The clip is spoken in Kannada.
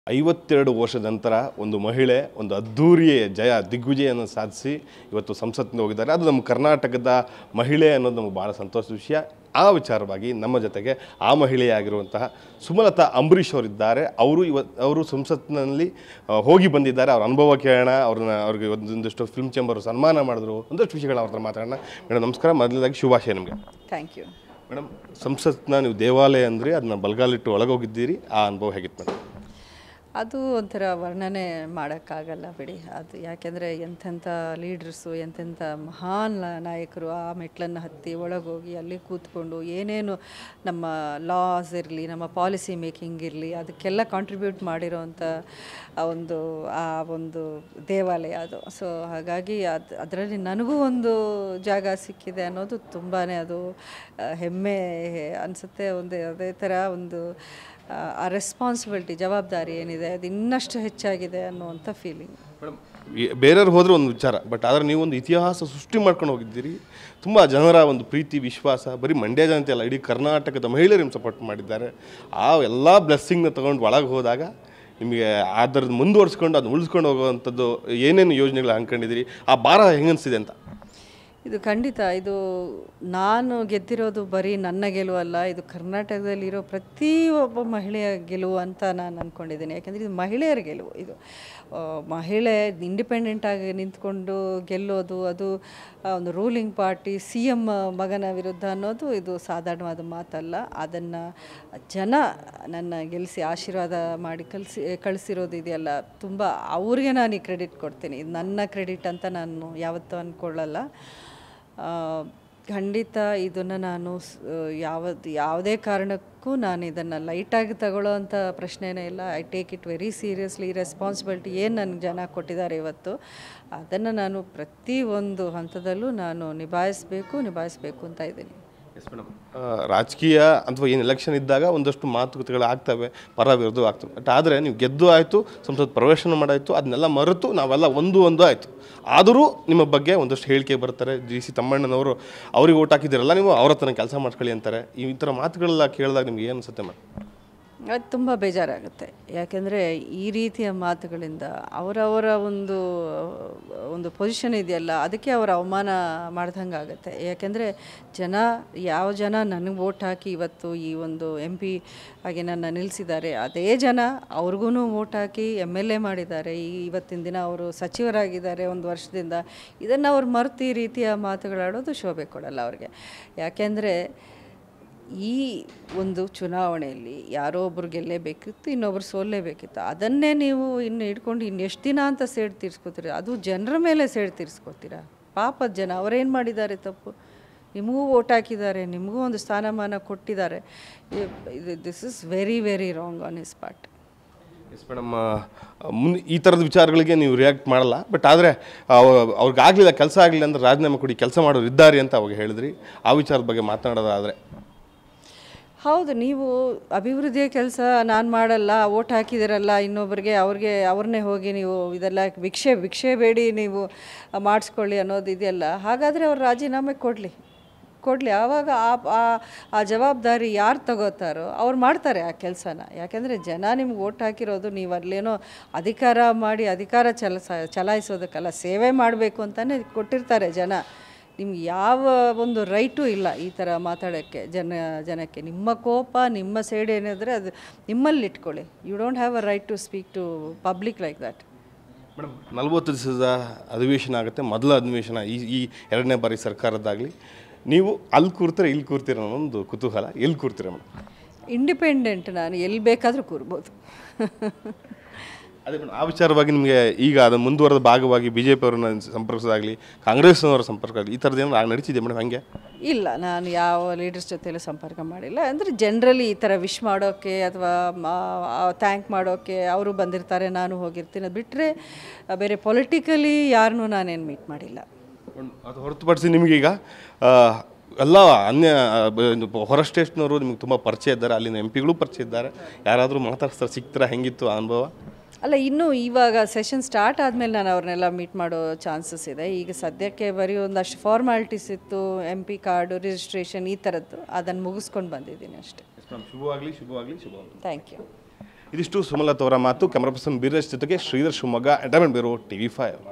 ಐವತ್ತೆರಡು ವರ್ಷದ ನಂತರ ಒಂದು ಮಹಿಳೆ ಒಂದು ಅದ್ಧೂರಿಯ ಜಯ ದಿಗ್ವಿಜಯವನ್ನು ಸಾಧಿಸಿ ಇವತ್ತು ಸಂಸತ್ತಿನ ಹೋಗಿದ್ದಾರೆ ಅದು ನಮ್ಮ ಕರ್ನಾಟಕದ ಮಹಿಳೆ ಅನ್ನೋದು ನಮಗೆ ಭಾಳ ಸಂತೋಷದ ವಿಷಯ ಆ ವಿಚಾರವಾಗಿ ನಮ್ಮ ಜೊತೆಗೆ ಆ ಮಹಿಳೆಯಾಗಿರುವಂತಹ ಸುಮಲತಾ ಅಂಬರೀಷ್ ಅವರಿದ್ದಾರೆ ಅವರು ಇವತ್ತು ಅವರು ಸಂಸತ್ತಿನಲ್ಲಿ ಆ, ಹೋಗಿ ಬಂದಿದ್ದಾರೆ ಅವ್ರ ಅನುಭವ ಕೇಳೋಣ ಅವ್ರನ್ನ ಅವ್ರಿಗೆ ಒಂದೊಂದಷ್ಟು ಫಿಲ್ಮ್ ಚೇಂಬರ್ ಸನ್ಮಾನ ಮಾಡಿದ್ರು ಒಂದಷ್ಟು ವಿಷಯಗಳು ಅವ್ರ ಹತ್ರ ಮಾತಾಡೋಣ ಮೇಡಮ್ ನಮಸ್ಕಾರ ಮೊದಲದಾಗಿ ಶುಭಾಶಯ ನಿಮಗೆ ಥ್ಯಾಂಕ್ ಯು ಮೇಡಮ್ ಸಂಸತ್ನ ನೀವು ದೇವಾಲಯ ಅಂದರೆ ಅದನ್ನ ಬಲಗಾಲಿಟ್ಟು ಒಳಗೋಗಿದ್ದೀರಿ ಆ ಅನುಭವ ಹೇಗಿತ್ತು ಮೇಡಮ್ ಅದು ಒಂಥರ ವರ್ಣನೆ ಮಾಡೋಕ್ಕಾಗಲ್ಲ ಬಿಡಿ ಅದು ಯಾಕೆಂದರೆ ಎಂತೆಂಥ ಲೀಡ್ರಸ್ಸು ಎಂತೆಂಥ ಮಹಾನ್ ಲ- ನಾಯಕರು ಆ ಮೆಟ್ಲನ್ನು ಹತ್ತಿ ಒಳಗೋಗಿ ಅಲ್ಲಿ ಕೂತ್ಕೊಂಡು ಏನೇನು ನಮ್ಮ ಲಾಸ್ ಇರಲಿ ನಮ್ಮ ಪಾಲಿಸಿ ಮೇಕಿಂಗ್ ಇರಲಿ ಅದಕ್ಕೆಲ್ಲ ಕಾಂಟ್ರಿಬ್ಯೂಟ್ ಮಾಡಿರೋವಂಥ ಆ ಒಂದು ಆ ಒಂದು ದೇವಾಲಯ ಅದು ಸೊ ಹಾಗಾಗಿ ಅದು ಅದರಲ್ಲಿ ನನಗೂ ಒಂದು ಜಾಗ ಸಿಕ್ಕಿದೆ ಅನ್ನೋದು ತುಂಬಾ ಅದು ಆ, ಹೆಮ್ಮೆ ಅನಿಸುತ್ತೆ ಒಂದು ಅದೇ ಥರ ಒಂದು ಆ, ಆ ರೆಸ್ಪಾನ್ಸಿಬಿಲಿಟಿ ಜವಾಬ್ದಾರಿ ಏನಿದೆ ಅದು ಇನ್ನಷ್ಟು ಹೆಚ್ಚಾಗಿದೆ ಅನ್ನುವಂಥ ಫೀಲಿಂಗ್ ಮೇಡಮ್ ಬೇರೆಯವ್ರು ಹೋದ್ರೆ ಒಂದು ವಿಚಾರ ಬಟ್ ಆದರೆ ನೀವು ಒಂದು ಇತಿಹಾಸ ಸೃಷ್ಟಿ ಮಾಡ್ಕೊಂಡು ಹೋಗಿದ್ದೀರಿ ತುಂಬ ಜನರ ಒಂದು ಪ್ರೀತಿ ವಿಶ್ವಾಸ ಬರೀ ಮಂಡ್ಯ ಜನತೆ ಅಲ್ಲ ಇಡೀ ಕರ್ನಾಟಕದ ಮಹಿಳೆಯರು ನಿಮ್ಗೆ ಸಪೋರ್ಟ್ ಮಾಡಿದ್ದಾರೆ ಆ ಎಲ್ಲ ಬ್ಲೆಸ್ಸಿಂಗ್ನ ತೊಗೊಂಡು ಒಳಗೆ ಹೋದಾಗ ನಿಮಗೆ ಅದರದ್ದು ಮುಂದುವರ್ಸ್ಕೊಂಡು ಅದನ್ನ ಉಳಿಸ್ಕೊಂಡು ಹೋಗುವಂಥದ್ದು ಏನೇನು ಯೋಜನೆಗಳು ಹಾಕೊಂಡಿದ್ದೀರಿ ಆ ಭಾರ ಹೆಂಗನ್ಸಿದೆ ಅಂತ ಇದು ಖಂಡಿತ ಇದು ನಾನು ಗೆದ್ದಿರೋದು ಬರೀ ನನ್ನ ಗೆಲುವು ಅಲ್ಲ ಇದು ಕರ್ನಾಟಕದಲ್ಲಿರೋ ಪ್ರತಿಯೊಬ್ಬ ಮಹಿಳೆಯ ಗೆಲುವು ಅಂತ ನಾನು ಅಂದ್ಕೊಂಡಿದ್ದೀನಿ ಯಾಕೆಂದರೆ ಇದು ಮಹಿಳೆಯರ ಗೆಲುವು ಇದು ಆ, ಮಹಿಳೆ ಇಂಡಿಪೆಂಡೆಂಟ್ ಆಗಿ ನಿಂತ್ಕೊಂಡು ಗೆಲ್ಲೋದು ಅದು ಆ, ಒಂದು ರೂಲಿಂಗ್ ಪಾರ್ಟಿ ಸಿ ಎಮ್ ಮಗನ ವಿರುದ್ಧ ಅನ್ನೋದು ಇದು ಸಾಧಾರಣವಾದ ಮಾತಲ್ಲ ಅದನ್ನು ಜನ ನನ್ನ ಗೆಲ್ಲಿಸಿ ಆಶೀರ್ವಾದ ಮಾಡಿ ಕಲಿಸಿ ಕಳಿಸಿರೋದು ಇದೆಯಲ್ಲ ತುಂಬ ಅವ್ರಿಗೆ ನಾನು ಈ ಕ್ರೆಡಿಟ್ ಕೊಡ್ತೀನಿ ಇದು ನನ್ನ ಕ್ರೆಡಿಟ್ ಅಂತ ನಾನು ಯಾವತ್ತೂ ಅಂದ್ಕೊಳ್ಳಲ್ಲ ಆ, ಖಂಡಿತ ಇದನ್ನು ನಾನು ಸ್- ಯಾವತ್ತು ಯಾವುದೇ ಕಾರಣಕ್ಕೂ ನಾನು ಇದನ್ನು ಲೈಟಾಗಿ ತಗೊಳ್ಳೋ ಅಂಥ ಪ್ರಶ್ನೆನೇ ಇಲ್ಲ I take it very seriously responsibility ಏನು ನನಗೆ ಜನ ಕೊಟ್ಟಿದ್ದಾರೆ ಇವತ್ತು ಅದನ್ನು ನಾನು ಪ್ರತಿ ಒಂದು ಹಂತದಲ್ಲೂ ನಾನು ನಿಭಾಯಿಸಬೇಕು ನಿಭಾಯಿಸಬೇಕು ಅಂತ ಇದ್ದೀನಿ ಎಸ್ ಮೇಡಮ್ ರಾಜಕೀಯ ಅಥವಾ ಏನು ಎಲೆಕ್ಷನ್ ಇದ್ದಾಗ ಒಂದಷ್ಟು ಮಾತುಕತೆಗಳು ಆಗ್ತವೆ ಪರ ವಿರೋಧ ಆಗ್ತವೆ ಬಟ್ ಆದರೆ ನೀವು ಗೆದ್ದು ಆಯಿತು ಸಂಸತ್ ಪ್ರವೇಶನ ಮಾಡಾಯಿತು ಅದನ್ನೆಲ್ಲ ಮರೆತು ನಾವೆಲ್ಲ ಒಂದು ಒಂದು ಆಯಿತು ಆದರೂ ನಿಮ್ಮ ಬಗ್ಗೆ ಒಂದಷ್ಟು ಹೇಳಿಕೆ ಬರ್ತಾರೆ ಜಿ ಸಿ ತಮ್ಮಣ್ಣನವರು ಅವ್ರಿಗೆ ಓಟ್ ಹಾಕಿದ್ದೀರಲ್ಲ ನೀವು ಅವ್ರ ಹತ್ರ ಕೆಲಸ ಮಾಡ್ಕೊಳ್ಳಿ ಅಂತಾರೆ ಈ ಥರ ಮಾತುಗಳೆಲ್ಲ ಕೇಳಿದಾಗ ನಿಮ್ಗೆ ಏನು ಅನ್ಸುತ್ತೆ ಮೇಡಮ್ ಅದು ತುಂಬ ಬೇಜಾರಾಗುತ್ತೆ ಯಾಕೆಂದರೆ ಈ ರೀತಿಯ ಮಾತುಗಳಿಂದ ಅವರವರ ಒಂದು ಒಂದು ಪೊಸಿಷನ್ ಇದೆಯಲ್ಲ ಅದಕ್ಕೆ ಅವರ ಅವಮಾನ ಮಾಡ್ದಂಗೆ ಆಗುತ್ತೆ ಯಾಕೆಂದರೆ ಜನ ಯಾವ ಜನ ನನಗೆ ವೋಟ್ ಹಾಕಿ ಇವತ್ತು ಈ ಒಂದು ಎಂ ಪಿ ಆಗಿ ನನ್ನ ನಿಲ್ಲಿಸಿದ್ದಾರೆ ಅದೇ ಜನ ಅವ್ರಿಗೂ ವೋಟ್ ಹಾಕಿ ಎಮ್ ಎಲ್ ಎ ಮಾಡಿದ್ದಾರೆ ಈ ಇವತ್ತಿನ ದಿನ ಅವರು ಸಚಿವರಾಗಿದ್ದಾರೆ ಒಂದು ವರ್ಷದಿಂದ ಇದನ್ನು ಅವ್ರು ಮರೆತು ಈ ರೀತಿಯ ಮಾತುಗಳಾಡೋದು ಶೋಭೆ ಕೊಡಲ್ಲ ಅವ್ರಿಗೆ ಯಾಕೆಂದರೆ ಈ ಒಂದು ಚುನಾವಣೆಯಲ್ಲಿ ಯಾರೋ ಒಬ್ರು ಗೆಲ್ಲೇಬೇಕಿತ್ತು ಇನ್ನೊಬ್ರು ಸೋಲ್ಲೇಬೇಕಿತ್ತು ಅದನ್ನೇ ನೀವು ಇನ್ನು ಇಟ್ಕೊಂಡು ಇನ್ನೆಷ್ಟು ದಿನ ಅಂತ ಸೇಡು ತೀರಿಸ್ಕೋತೀರ ಅದು ಜನರ ಮೇಲೆ ಸೇಡು ತೀರಿಸ್ಕೋತೀರಾ ಪಾಪದ ಜನ ಅವರೇನು ಮಾಡಿದ್ದಾರೆ ತಪ್ಪು ನಿಮಗೂ ಓಟ್ ಹಾಕಿದ್ದಾರೆ ನಿಮಗೂ ಒಂದು ಸ್ಥಾನಮಾನ ಕೊಟ್ಟಿದ್ದಾರೆ ಇದು this is very very wrong on his part yes madam ಮುಂದೆ ಈ ಥರದ ವಿಚಾರಗಳಿಗೆ ನೀವು ರಿಯಾಕ್ಟ್ ಮಾಡಲ್ಲ ಬಟ್ ಆದರೆ ಅವ್ರಿಗೆ ಆಗಲಿಲ್ಲ ಕೆಲಸ ಆಗಲಿಲ್ಲ ಅಂದ್ರೆ ರಾಜೀನಾಮೆ ಕೊಡಿ ಕೆಲಸ ಮಾಡೋರು ಇದ್ದಾರೆ ಅಂತ ಅವಾಗ ಹೇಳಿದ್ರಿ ಆ ವಿಚಾರದ ಬಗ್ಗೆ ಮಾತನಾಡೋದಾದರೆ ಹೌದು ನೀವು ಅಭಿವೃದ್ಧಿಯ ಕೆಲಸ ನಾನು ಮಾಡಲ್ಲ ಓಟ್ ಹಾಕಿದಿರಲ್ಲ ಇನ್ನೊಬ್ಬರಿಗೆ ಅವ್ರಿಗೆ ಅವ್ರನ್ನೇ ಹೋಗಿ ನೀವು ಇದೆಲ್ಲ ಭಿಕ್ಷೆ ಭಿಕ್ಷೆ ಬೇಡಿ ನೀವು ಮಾಡಿಸ್ಕೊಳ್ಳಿ ಅನ್ನೋದು ಇದೆಯಲ್ಲ ಹಾಗಾದರೆ ಅವ್ರು ರಾಜೀನಾಮೆ ಕೊಡಲಿ ಕೊಡಲಿ ಆವಾಗ ಆ ಆ- ಆ ಜವಾಬ್ದಾರಿ ಯಾರು ತಗೋತಾರೋ ಅವ್ರು ಮಾಡ್ತಾರೆ ಆ ಕೆಲಸನ ಯಾಕೆಂದರೆ ಜನ ನಿಮ್ಗೆ ಓಟ್ ಹಾಕಿರೋದು ನೀವು ಅಲ್ಲೇನೋ ಅಧಿಕಾರ ಮಾಡಿ ಅಧಿಕಾರ ಚಲಸ ಚಲಾಯಿಸೋದಕ್ಕಲ್ಲ ಸೇವೆ ಮಾಡಬೇಕು ಅಂತಲೇ ಕೊಟ್ಟಿರ್ತಾರೆ ಜನ ನಿಮ್ಗೆ ಯಾವ ಒಂದು ರೈಟು ಇಲ್ಲ ಈ ಥರ ಮಾತಾಡೋಕ್ಕೆ ಜನ ಜನಕ್ಕೆ ನಿಮ್ಮ ಕೋಪ ನಿಮ್ಮ ಸೈಡ್ ಏನಿದ್ರೆ ಅದು ನಿಮ್ಮಲ್ಲಿ ಇಟ್ಕೊಳ್ಳಿ you don't have a right to speak to public like that madam ನಲವತ್ತು ದಿವಸದ ಅಧಿವೇಶನ ಆಗುತ್ತೆ ಮೊದಲ ಅಧಿವೇಶನ ಈ ಈ ಎರಡನೇ ಬಾರಿ ಸರ್ಕಾರದ್ದಾಗಲಿ ನೀವು ಅಲ್ಲಿ ಕೂರ್ತೀರ ಇಲ್ಲಿ ಕೂರ್ತೀರ ಅನ್ನೋ ಒಂದು ಕುತೂಹಲ ಎಲ್ಲಿ ಕೂರ್ತೀರ ಮೇಡಮ್ ಇಂಡಿಪೆಂಡೆಂಟ್ ನಾನು ಎಲ್ಲಿ ಬೇಕಾದರೂ ಕೂರ್ಬೋದು ಅದೇ ಮೇಡಮ್ ಆ ವಿಚಾರವಾಗಿ ನಿಮಗೆ ಈಗ ಅದು ಮುಂದುವರೆದ ಭಾಗವಾಗಿ ಬಿ ಜೆ ಪಿಯವ್ರನ್ನ ಸಂಪರ್ಕಿಸೋದಾಗಲಿ ಕಾಂಗ್ರೆಸ್ನವರ ಸಂಪರ್ಕ ಆಗಲಿ ಈ ಥರದ್ದು ಏನೋ ನಡೀತಿದೆ ಮೇಡಮ್ ಹಾಗೆ ಇಲ್ಲ ನಾನು ಯಾವ ಲೀಡರ್ಸ್ ಜೊತೆಲೂ ಸಂಪರ್ಕ ಮಾಡಿಲ್ಲ ಅಂದರೆ ಜನರಲಿ ಈ ಥರ ವಿಶ್ ಮಾಡೋಕ್ಕೆ ಅಥವಾ ಥ್ಯಾಂಕ್ ಮಾಡೋಕ್ಕೆ ಅವರು ಬಂದಿರ್ತಾರೆ ನಾನು ಹೋಗಿರ್ತೀನಿ ಅದು ಬಿಟ್ಟರೆ ಬೇರೆ ಪೊಲಿಟಿಕಲಿ ಯಾರನ್ನೂ ನಾನೇನು ಮೀಟ್ ಮಾಡಿಲ್ಲ ಅದು ಹೊರತುಪಡಿಸಿ ನಿಮಗೀಗ ಆ, ಎಲ್ಲ ಅನ್ಯ ಆ, ಬ- ಹೊರ ಸ್ಟೇಟ್ನವರು ನಿಮ್ಗೆ ತುಂಬ ಪರಿಚಯ ಇದ್ದಾರೆ ಅಲ್ಲಿನ ಎಂ ಪಿಗಳು ಪರಿಚಯ ಇದ್ದಾರೆ ಯಾರಾದರೂ ಮಾತಾಡ್ತಾರೆ ಸಿಗ್ತಾರ ಹೆಂಗಿತ್ತು ಆ ಅನುಭವ ಅಲ್ಲ ಇನ್ನೂ ಇವಾಗ ಸೆಷನ್ ಸ್ಟಾರ್ಟ್ ಆದಮೇಲೆ ನಾನು ಅವ್ರನ್ನೆಲ್ಲ ಮೀಟ್ ಮಾಡೋ ಚಾನ್ಸಸ್ ಇದೆ ಈಗ ಸದ್ಯಕ್ಕೆ ಬರೀ ಒಂದಷ್ಟು ಫಾರ್ಮಾಲಿಟೀಸ್ ಇತ್ತು ಎಮ್ ಪಿ ಕಾರ್ಡು ರಿಜಿಸ್ಟ್ರೇಷನ್ ಈ ಥರದ್ದು ಅದನ್ನು ಮುಗಿಸ್ಕೊಂಡು ಬಂದಿದ್ದೀನಿ ಅಷ್ಟೇ ಶುಭವಾಗಲಿ ಶುಭವಾಗಲಿ ಶುಭವಾಗಲಿ ಥ್ಯಾಂಕ್ ಯು ಇದಿಷ್ಟು ಸುಮಲತ್ ಅವರ ಮಾತು ಕ್ಯಾಮರಾ ಪರ್ಸನ್ ಬೀರೇಶ್ ಜೊತೆಗೆ Shridhar Shivamogga entertainment bureau TV five